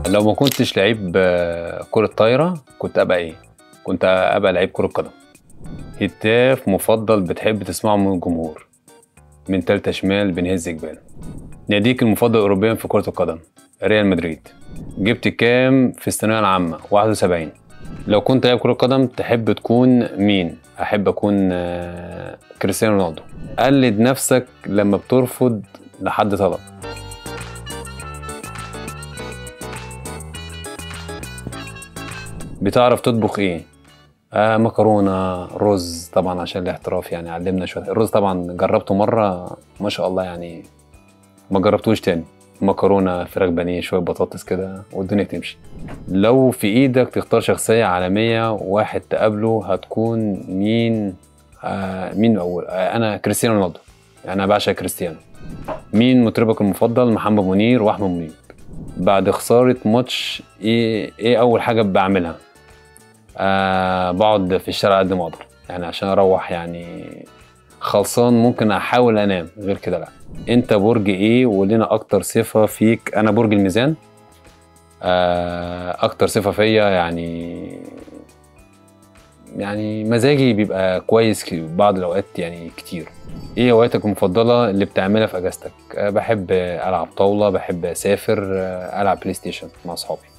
لو ما كنتش لعيب آه، كرة طايرة كنت ابقى ايه كنت ابقى لعيب كرة قدم هتاف مفضل بتحب تسمعه من الجمهور من تالتة شمال بنهز جبال ناديك المفضل اوروبيا في كرة القدم ريال مدريد جبت كام في الثانوية العامة 71 لو كنت لاعب كرة قدم تحب تكون مين احب اكون آه، كريستيانو رونالدو قلد نفسك لما بترفض لحد طلب بتعرف تطبخ ايه آه مكرونه رز طبعا عشان الاحتراف يعني علمنا شويه الرز طبعا جربته مره ما شاء الله يعني ما جربتوش تاني مكرونه فراخ بانيه شويه بطاطس كده والدنيا تمشي لو في ايدك تختار شخصيه عالميه واحد تقابله هتكون مين آه مين اول آه انا كريستيانو رونالدو يعني انا بعشق كريستيانو مين مطربك المفضل محمد منير واحمد منير بعد خساره ماتش ايه ايه اول حاجه بعملها آه بقعد في الشارع قد ما اقدر يعني عشان اروح يعني خلصان ممكن احاول انام غير كده لا انت برج ايه ولنا اكتر صفه فيك انا برج الميزان آه اكتر صفه فيا يعني يعني مزاجي بيبقى كويس ك- بعض الاوقات يعني كتير ايه هوايتك المفضله اللي بتعملها في اجازتك آه بحب العب طاوله بحب اسافر آه العب بلاي ستيشن مع اصحابي